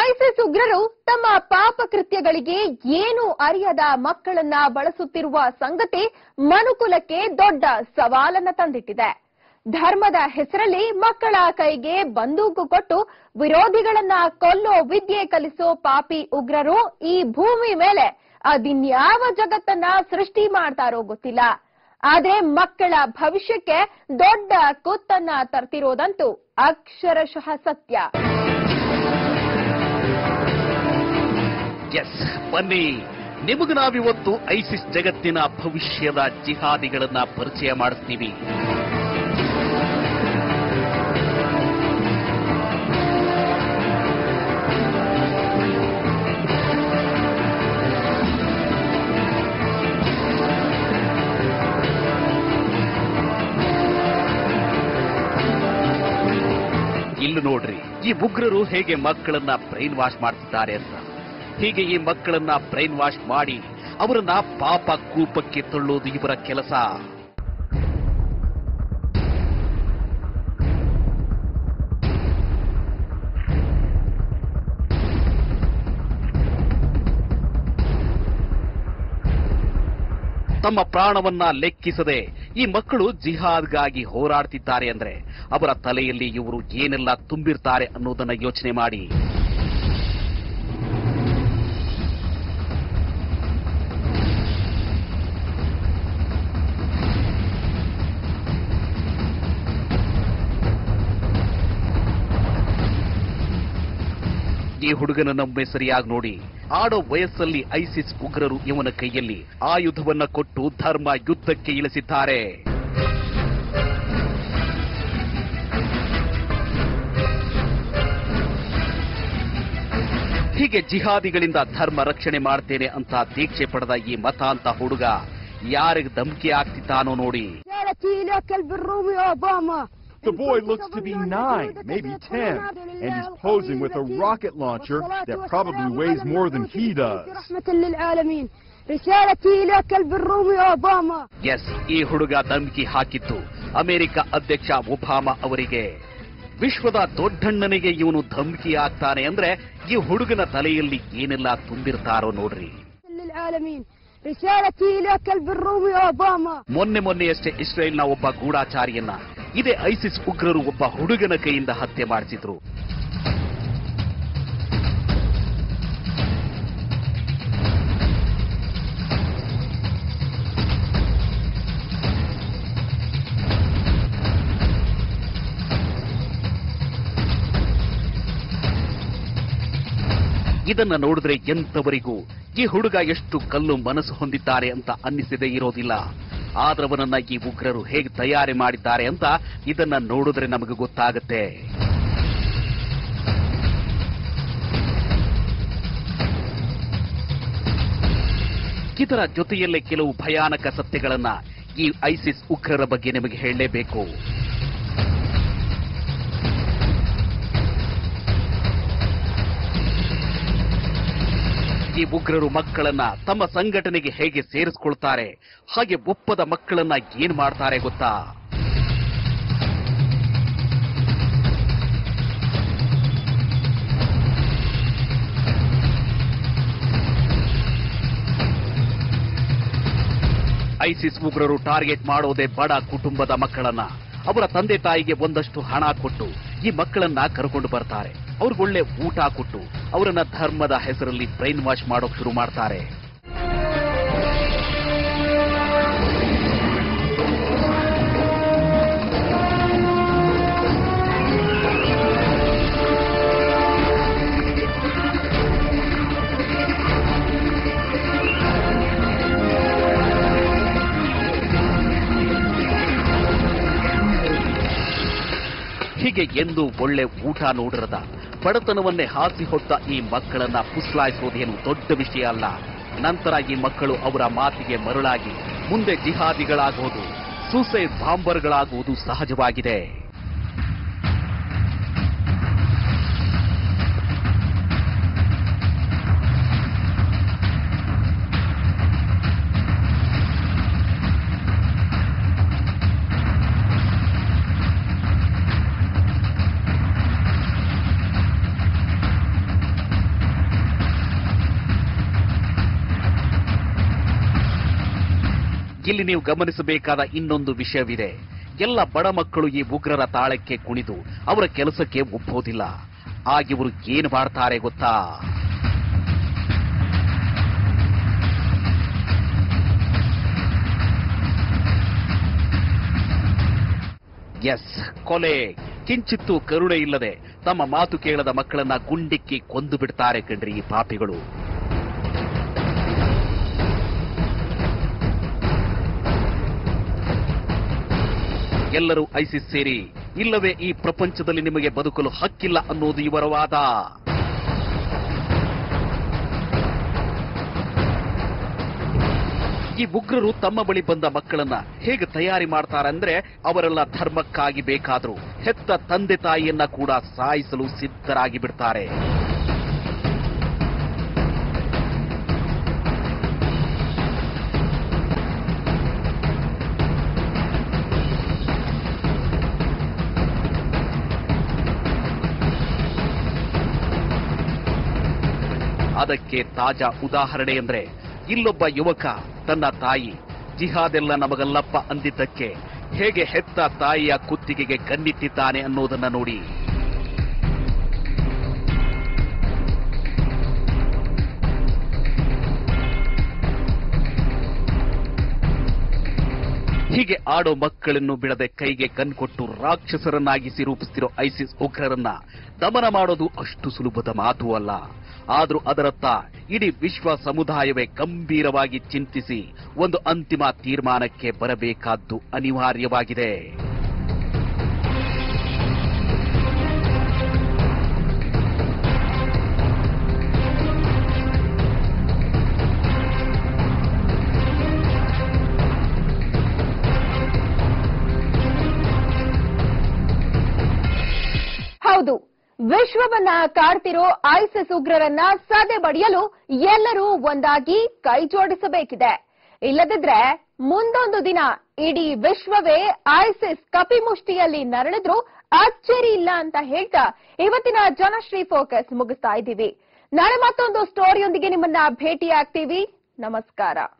ISIS ಉಗ್ರರು ತಮ್ಮ ಪಾಪ ಕೃತ್ಯಗಳಿಗೆ ಏನು ಅರಿಯದ ಮಕ್ಕಳನ್ನ ಬಳಸುತ್ತಿರುವ ಸಂಗತಿ ಮನುಕುಲಕ್ಕೆ ದೊಡ್ಡ ಸವಾಲನ್ನ ತಂದಿಟ್ಟಿದೆ ಧರ್ಮದ ಹೆಸರಲ್ಲಿ ಮಕ್ಕಳ ಕೈಗೆ ಬಂದೂಕು ಕೊಟ್ಟು ವಿರೋಧಿಗಳನ್ನ ಕೊಲ್ಲೋ ವಿದ್ಯೆ ಕಲಿಸೋ ಪಾಪಿ ಉಗ್ರರು ಈ ಭೂಮಿ ಮೇಲೆ ಅದಿನ್ಯಾವ ಜಗತ್ತನ್ನ ಸೃಷ್ಟಿ ಮಾಡ್ತಾರೋ ಗೊತ್ತಿಲ್ಲ ಆದ್ರೆ ಮಕ್ಕಳ ಭವಿಷ್ಯಕ್ಕೆ ದೊಡ್ಡ ಕುತ್ತನ್ನ ತರ್ತಿರೋದಂತೂ ಅಕ್ಷರಶಃ ಸತ್ಯ ಎಸ್ ಬನ್ನಿ ನಿಮಗ ನಾವಿವತ್ತು ಐಸಿಸ್ ಜಗತ್ತಿನ ಭವಿಷ್ಯದ ಜಿಹಾದಿಗಳನ್ನ ಪರಿಚಯ ಮಾಡಿಸ್ತೀವಿ ಇಲ್ಲಿ ನೋಡ್ರಿ ಈ ಉಗ್ರರು ಹೇಗೆ ಮಕ್ಕಳನ್ನ ಬ್ರೈನ್ ವಾಶ್ ಮಾಡ್ತಿದ್ದಾರೆ ಅಂತ ಹೀಗೆ ಈ ಮಕ್ಕಳನ್ನ ಬ್ರೈನ್ ವಾಶ್ ಮಾಡಿ ಅವರನ್ನ ಪಾಪ ಕೂಪಕ್ಕೆ ತಳ್ಳೋದು ಇವರ ಕೆಲಸ ತಮ್ಮ ಪ್ರಾಣವನ್ನ ಲೆಕ್ಕಿಸದೆ ಈ ಮಕ್ಕಳು ಜಿಹಾದ್ಗಾಗಿ ಹೋರಾಡ್ತಿದ್ದಾರೆ ಅಂದ್ರೆ ಅವರ ತಲೆಯಲ್ಲಿ ಇವರು ಏನೆಲ್ಲ ತುಂಬಿರ್ತಾರೆ ಅನ್ನೋದನ್ನ ಯೋಚನೆ ಮಾಡಿ ಈ ಹುಡುಗನನ್ನೊಮ್ಮೆ ಸರಿಯಾಗಿ ನೋಡಿ ಆಡೋ ವಯಸ್ಸಲ್ಲಿ ಐಸಿಸ್ ಉಗ್ರರು ಇವನ ಕೈಯಲ್ಲಿ ಆಯುಧವನ್ನ ಕೊಟ್ಟು ಧರ್ಮ ಯುದ್ಧಕ್ಕೆ ಇಳಿಸಿದ್ದಾರೆ ಹೀಗೆ ಜಿಹಾದಿಗಳಿಂದ ಧರ್ಮ ರಕ್ಷಣೆ ಮಾಡ್ತೇನೆ ಅಂತ ದೀಕ್ಷೆ ಪಡೆದ ಈ ಮತ ಅಂತ ಹುಡುಗ ಯಾರಿಗೆ ಧಮಕಿ ಆಗ್ತಿದ್ದಾನೋ ನೋಡಿ رسالتي إلى كلب الرومي أوباما The boy looks to be nine, maybe ten, and he's posing with a rocket launcher that probably weighs more than he does. رحمة للعالمين رسالتي إلى كلب الرومي أوباما ಎಸ್ ಈ ಹುಡುಗ ಧಮಕಿ ಹಾಕಿತ್ತು ಅಮೆರಿಕ ಅಧ್ಯಕ್ಷ ಒಬಾಮಾ ಅವರಿಗೆ ವಿಶ್ವದ ದೊಡ್ಡಣ್ಣನಿಗೆ ಇವನು ಧಮಕಿ ಆಗ್ತಾನೆ ಅಂದ್ರೆ ಈ ಹುಡುಗನ ತಲೆಯಲ್ಲಿ ಏನೆಲ್ಲ ತುಂಬಿರ್ತಾರೋ ನೋಡ್ರಿ للعالمين رسالتي إلى كلب الرومي أوباما ಮೊನ್ನೆ ಮೊನ್ನೆಯಷ್ಟೇ ಇಸ್ರೇಲ್ನ ಒಬ್ಬ ಗೂಢಾಚಾರಿಯನ್ನ ಇದೇ ಐಸಿಸ್ ಉಗ್ರರು ಒಬ್ಬ ಹುಡುಗನ ಕೈಯಿಂದ ಹತ್ಯೆ ಮಾಡಿಸಿದ್ರು ಇದನ್ನ ನೋಡಿದ್ರೆ ಎಂತವರಿಗೂ ಈ ಹುಡುಗ ಎಷ್ಟು ಕಲ್ಲು ಮನಸ್ಸು ಹೊಂದಿದ್ದಾರೆ ಅಂತ ಅನ್ನಿಸದೇ ಇರೋದಿಲ್ಲ ಆದ್ರವನನ್ನ ಈ ಉಗ್ರರು ಹೇಗೆ ತಯಾರಿ ಮಾಡಿದ್ದಾರೆ ಅಂತ ಇದನ್ನ ನೋಡಿದ್ರೆ ನಮಗೆ ಗೊತ್ತಾಗುತ್ತೆ ಇದರ ಜೊತೆಯಲ್ಲೇ ಕೆಲವು ಭಯಾನಕ ಸತ್ಯಗಳನ್ನ ಈ ಐಸಿಸ್ ಉಗ್ರರ ಬಗ್ಗೆ ನಿಮಗೆ ಹೇಳಲೇಬೇಕು ಈ ಉಗ್ರರು ಮಕ್ಕಳನ್ನ ತಮ್ಮ ಸಂಘಟನೆಗೆ ಹೇಗೆ ಸೇರಿಸ್ಕೊಳ್ತಾರೆ ಹಾಗೆ ಒಪ್ಪದ ಮಕ್ಕಳನ್ನ ಏನ್ ಮಾಡ್ತಾರೆ ಗೊತ್ತಾ ಐಸಿಸ್ ಉಗ್ರರು ಟಾರ್ಗೆಟ್ ಮಾಡೋದೇ ಬಡ ಕುಟುಂಬದ ಮಕ್ಕಳನ್ನ ಅವರ ತಂದೆ ತಾಯಿಗೆ ಒಂದಷ್ಟು ಹಣ ಕೊಟ್ಟು ಈ ಮಕ್ಕಳನ್ನ ಕರ್ಕೊಂಡು ಬರ್ತಾರೆ ಅವ್ರಿಗೊಳ್ಳೆ ಊಟ ಕೊಟ್ಟು ಅವರನ್ನ ಧರ್ಮದ ಹೆಸರಲ್ಲಿ ಬ್ರೈನ್ ವಾಶ್ ಮಾಡೋಕ್ ಶುರು ಮಾಡ್ತಾರೆ ಹೀಗೆ ಎಂದು ಒಳ್ಳೆ ಊಟ ನೋಡಿರದ ಬಡತನವನ್ನೇ ಹಾಸಿ ಹೊತ್ತ ಈ ಮಕ್ಕಳನ್ನ ಪುಸ್ಲಾಯಿಸೋದೇನು ದೊಡ್ಡ ವಿಷಯ ಅಲ್ಲ ನಂತರ ಈ ಮಕ್ಕಳು ಅವರ ಮಾತಿಗೆ ಮರಳಾಗಿ ಮುಂದೆ ಜಿಹಾದಿಗಳಾಗುವುದು ಸೂಸೈಡ್ ಬಾಂಬರ್ಗಳಾಗುವುದು ಸಹಜವಾಗಿದೆ ಇಲ್ಲಿ ನೀವು ಗಮನಿಸಬೇಕಾದ ಇನ್ನೊಂದು ವಿಷಯವಿದೆ ಎಲ್ಲ ಬಡ ಮಕ್ಕಳು ಈ ಉಗ್ರರ ತಾಳಕ್ಕೆ ಕುಣಿದು ಅವರ ಕೆಲಸಕ್ಕೆ ಒಪ್ಪೋದಿಲ್ಲ ಆಗ ಇವರು ಏನು ಮಾಡ್ತಾರೆ ಗೊತ್ತಾ ಎಸ್ ಕೊಲೆ ಕಿಂಚಿತ್ತೂ ಕರುಣೆ ಇಲ್ಲದೆ ತಮ್ಮ ಮಾತು ಕೇಳದ ಮಕ್ಕಳನ್ನ ಗುಂಡಿಕ್ಕಿ ಕೊಂದು ಬಿಡ್ತಾರೆ ಕಣ್ರಿ ಈ ಪಾಪಿಗಳು ಎಲ್ಲರೂ ಐಸಿಸ್ ಸೇರಿ ಇಲ್ಲವೇ ಈ ಪ್ರಪಂಚದಲ್ಲಿ ನಿಮಗೆ ಬದುಕಲು ಹಕ್ಕಿಲ್ಲ ಅನ್ನೋದು ಇವರ ವಾದ ಈ ಉಗ್ರರು ತಮ್ಮ ಬಳಿ ಬಂದ ಮಕ್ಕಳನ್ನ ಹೇಗೆ ತಯಾರಿ ಮಾಡ್ತಾರಂದ್ರೆ ಅವರೆಲ್ಲ ಧರ್ಮಕ್ಕಾಗಿ ಬೇಕಾದ್ರೂ ಹೆತ್ತ ತಂದೆ ತಾಯಿಯನ್ನ ಕೂಡ ಸಾಯಿಸಲು ಸಿದ್ಧರಾಗಿ ಬಿಡ್ತಾರೆ ಅದಕ್ಕೆ ತಾಜಾ ಉದಾಹರಣೆ ಅಂದ್ರೆ ಇಲ್ಲೊಬ್ಬ ಯುವಕ ತನ್ನ ತಾಯಿ ಜಿಹಾದೆಲ್ಲ ನಮಗಲ್ಲಪ್ಪ ಅಂದಿದ್ದಕ್ಕೆ ಹೇಗೆ ಹೆತ್ತ ತಾಯಿಯ ಕುತ್ತಿಗೆಗೆ ಕಣ್ಣಿಟ್ಟಿದ್ದಾನೆ ಅನ್ನೋದನ್ನ ನೋಡಿ ಹೀಗೆ ಆಡೋ ಮಕ್ಕಳನ್ನು ಬಿಡದೆ ಕೈಗೆ ಕಣ್ಕೊಟ್ಟು ರಾಕ್ಷಸರನ್ನಾಗಿಸಿ ರೂಪಿಸ್ತಿರೋ ಐಸಿಸ್ ಉಗ್ರರನ್ನ ದಮನ ಮಾಡೋದು ಅಷ್ಟು ಸುಲಭದ ಮಾತು ಅಲ್ಲ ಆದ್ರೂ ಅದರತ್ತ ಇಡೀ ವಿಶ್ವ ಸಮುದಾಯವೇ ಗಂಭೀರವಾಗಿ ಚಿಂತಿಸಿ ಒಂದು ಅಂತಿಮ ತೀರ್ಮಾನಕ್ಕೆ ಬರಬೇಕಾದ್ದು ಅನಿವಾರ್ಯವಾಗಿದೆ ಹೌದು ವಿಶ್ವವನ್ನ ಕಾಡ್ತಿರೋ ಐಸಿಸ್ ಉಗ್ರರನ್ನ ಸದೆ ಬಡಿಯಲು ಎಲ್ಲರೂ ಒಂದಾಗಿ ಕೈ ಜೋಡಿಸಬೇಕಿದೆ ಇಲ್ಲದಿದ್ರೆ ಮುಂದೊಂದು ದಿನ ಇಡೀ ವಿಶ್ವವೇ ಐಸಿಸ್ ಕಪಿಮುಷ್ಟಿಯಲ್ಲಿ ನರಳಿದ್ರು ಅಚ್ಚರಿ ಇಲ್ಲ ಅಂತ ಹೇಳ್ತಾ ಇವತ್ತಿನ ಜನಶ್ರೀ ಫೋಕಸ್ ಮುಗಿಸ್ತಾ ಇದ್ದೀವಿ ನಾಳೆ ಮತ್ತೊಂದು ಸ್ಟೋರಿಯೊಂದಿಗೆ ನಿಮ್ಮನ್ನ ಭೇಟಿ ಆಗ್ತೀವಿ ನಮಸ್ಕಾರ